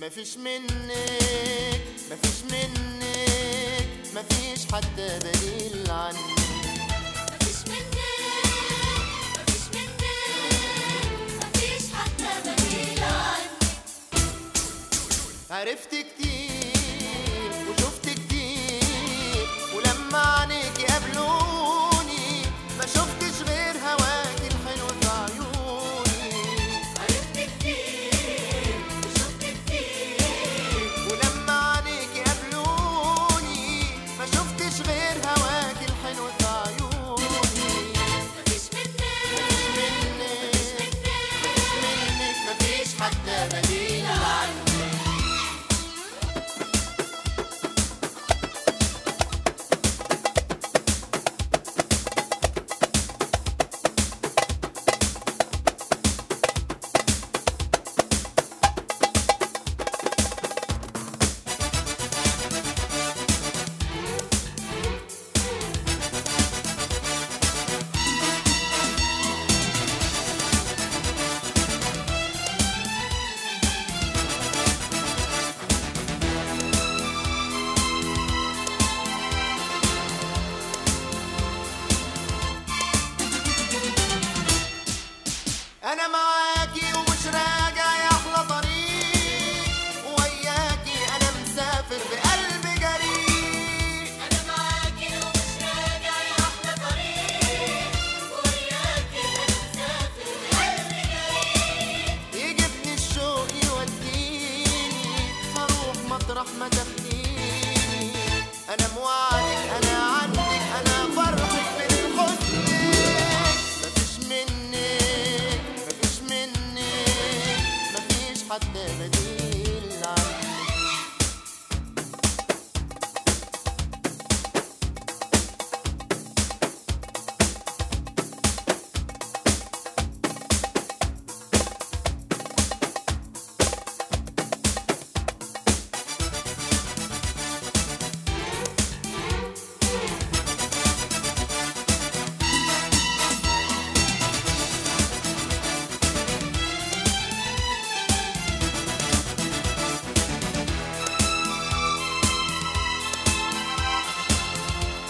مفيش منك مفيش منك مفيش حتى بديل عنك مفيش منك مفيش منك مفيش حتى بديل عنك عرفت كتير وشفت كتير ولما عينيك قابلوني ما شفتش غير هواك الحلو في عيوني عرفت كتير وشفت كتير ولما عينيك قابلوني ما شفتش غير هواك الحلو في عيوني مفيش منك منك منك مفيش حتى بديل عنك انا معاكي ومش راجع يا احلى طريق وياكي انا مسافر بقلب جريء انا معاكي ومش راجع يا احلى طريق وياكي انا مسافر بقلبي جريء يجيبني الشوق يوديني هروح مطرح ما تاخديني انا موعدك انا عندك انا فرحك من حضنك مفيش منك مفيش منك مفيش حتى بديل عنك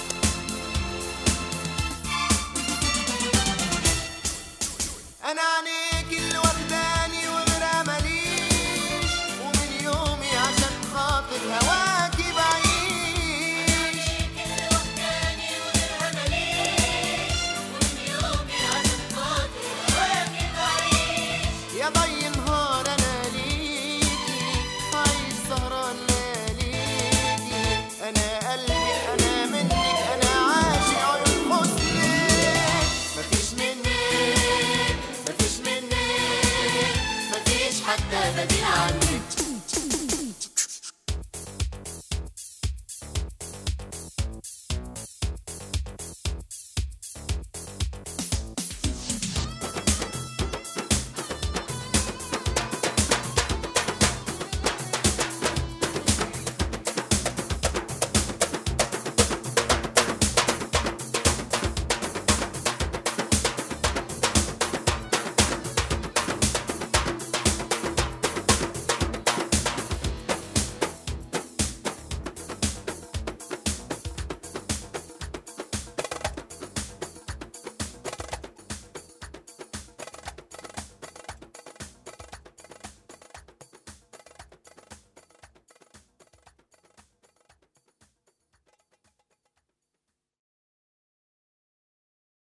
انا عني